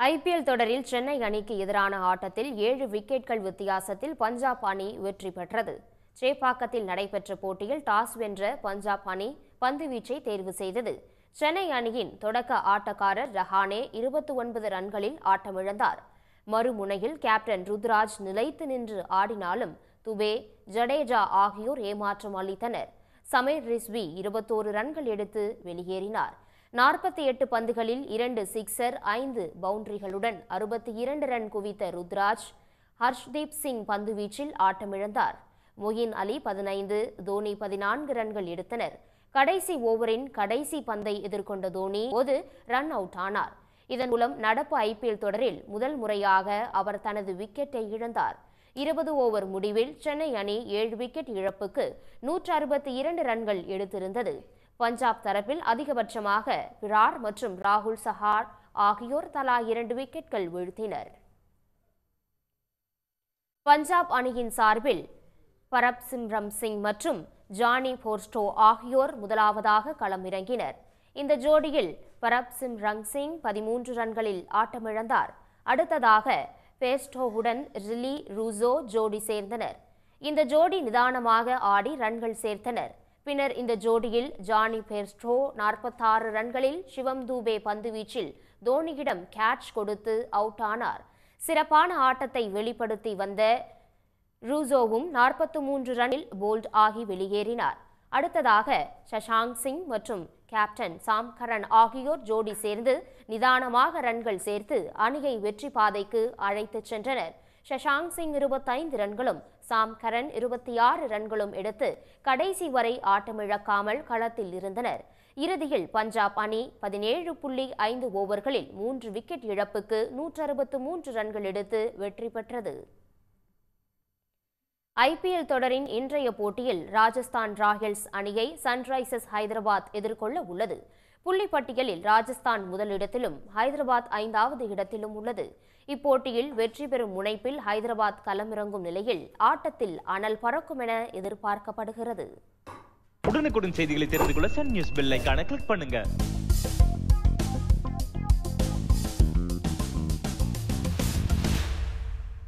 IPL தொடரில் சென்னை அணிக்கு எதிரான ஆட்டத்தில் ஏழு விக்கெட்கள் வித்தியாசத்தில் பஞ்சாப் அணி வெற்றி பெற்றது சேப்பாக்கத்தில் நடைபெற்ற போட்டியில் டாஸ் வென்ற பஞ்சாப் அணி பந்துவீச்சை தேர்வு செய்தது சென்னை அணியின் தொடக்க ஆட்டக்காரர் ரஹானே இருபத்தி ஒன்பது ரன்களில் ஆட்டமிழந்தார் மறுமுனையில் கேப்டன் ருத்ராஜ் நிலைத்து நின்று ஆடினாலும் துபே ஜடேஜா ஆகியோர் ஏமாற்றம் அளித்தனர் சமீர் ரிஸ்வி இருபத்தோரு ரன்கள் எடுத்து வெளியேறினார் நாற்பத்தி எட்டு பந்துகளில் இரண்டு சிக்சர் ஐந்து பவுண்டரிகளுடன் அறுபத்தி இரண்டு ரன் குவித்த ருத்ராஜ் ஹர்ஷ்தீப் சிங் பந்துவீச்சில் ஆட்டமிழந்தார் மொயின் அலி பதினைந்து தோனி பதினான்கு ரன்கள் எடுத்தனர் கடைசி ஓவரின் கடைசி பந்தை எதிர்கொண்ட தோனி போது ரன் அவுட் ஆனார் இதன் மூலம் நடப்பு ஐபிஎல் தொடரில் முதல் முறையாக அவர் தனது விக்கெட்டை இழந்தார் இருபது ஓவர் முடிவில் சென்னை அணி ஏழு விக்கெட் இழப்புக்கு நூற்று அறுபத்தி இரண்டு ரன்கள் எடுத்திருந்தது பஞ்சாப் தரப்பில் அதிகபட்சமாக விரார் மற்றும் ராகுல் சஹார் ஆகியோர் தலா இரண்டு விக்கெட்கள் வீழ்த்தினர் பஞ்சாப் அணியின் சார்பில் பரப் சிம்ரம் சிங் மற்றும் ஜானி போர்ஸ்டோ ஆகியோர் முதலாவதாக களமிறங்கினர் இந்த ஜோடியில் பரப் சிம்ரங் சிங் பதிமூன்று ரன்களில் ஆட்டமிழந்தார் அடுத்ததாக பேஸ்டோவுடன் ரிலி ரூசோ ஜோடி சேர்ந்தனர் இந்த ஜோடி நிதானமாக ஆடி ரன்கள் சேர்த்தனர் பின்னர் இந்த ஜோடியில் ஜானி பேர்ஸ்டோ நாற்பத்தாறு ரன்களில் சிவம் தூபே பந்துவீச்சில் தோனியிடம் கேட்ச் கொடுத்து அவுட் ஆனார் சிறப்பான ஆட்டத்தை வெளிப்படுத்தி வந்த ரூசோவும் நாற்பத்து மூன்று ரனில் போல்ட் ஆகி வெளியேறினார் அடுத்ததாக சஷாங்க் சிங் மற்றும் கேப்டன் சாம் கரன் ஆகியோர் ஜோடி சேர்ந்து நிதானமாக ரன்கள் சேர்த்து அணியை வெற்றி பாதைக்கு அழைத்துச் சென்றனர் சஷாங்க் சிங் இருபத்தைந்து ரன்களும் சாம் கரன் இருபத்தி ஆறு ரன்களும் எடுத்து கடைசி வரை ஆட்டமிழக்காமல் களத்தில் இருந்தனர் இறுதியில் பஞ்சாப் அணி பதினேழு புள்ளி ஐந்து ஓவர்களில் மூன்று விக்கெட் இழப்புக்கு நூற்று அறுபத்து மூன்று ரன்கள் எடுத்து வெற்றி பெற்றது ஐபிஎல் தொடரின் இன்றைய போட்டியில் ராஜஸ்தான் ராயல்ஸ் அணியை சன்ரைசர்ஸ் ஹைதராபாத் எதிர்கொள்ள உள்ளது புள்ளிப்பட்டியலில் ராஜஸ்தான் முதலிடத்திலும் ஹைதராபாத் ஐந்தாவது இடத்திலும் உள்ளது இப்போட்டியில் வெற்றி பெறும் முனைப்பில் ஹைதராபாத் களமிறங்கும் நிலையில் ஆட்டத்தில் அனல் பறக்கும் என எதிர்பார்க்கப்படுகிறது உடனுக்குடன் செய்திகளை தெரிந்து கொள்ள சன் நியூஸ் பெல் ஐகானை கிளிக் பண்ணுங்க